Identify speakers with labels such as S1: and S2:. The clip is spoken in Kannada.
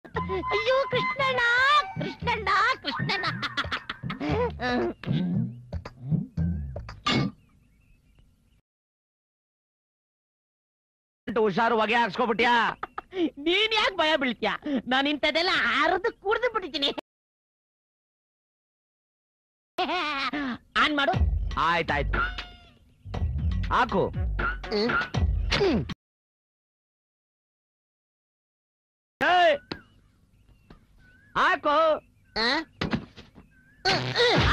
S1: ಅಯ್ಯೋ ಕೃಷ್ಣಣ್ಣ ಕೃಷ್ಣಣ್ಣ ಕೃಷ್ಣಣ್ಣ
S2: ಹುಷಾರು ಹೊಗೆ ಹಾಕ್ಸ್ಕೊಬಿಟ್ಯಾ
S1: ನೀನ್ ಯಾಕೆ ಭಯ ಬೀಳ್ತೀಯ ನಾನು ಇಂಥದೆಲ್ಲ ಅರ್ದು ಕುಡ್ದು ಬಿಟ್ಟಿದ್ದೀನಿ ಆನ್ ಮಾಡು
S2: ಆಯ್ತಾಯ್ತು ಹಾಕು ಏಯ್! ಹಾಕು
S1: ಆ?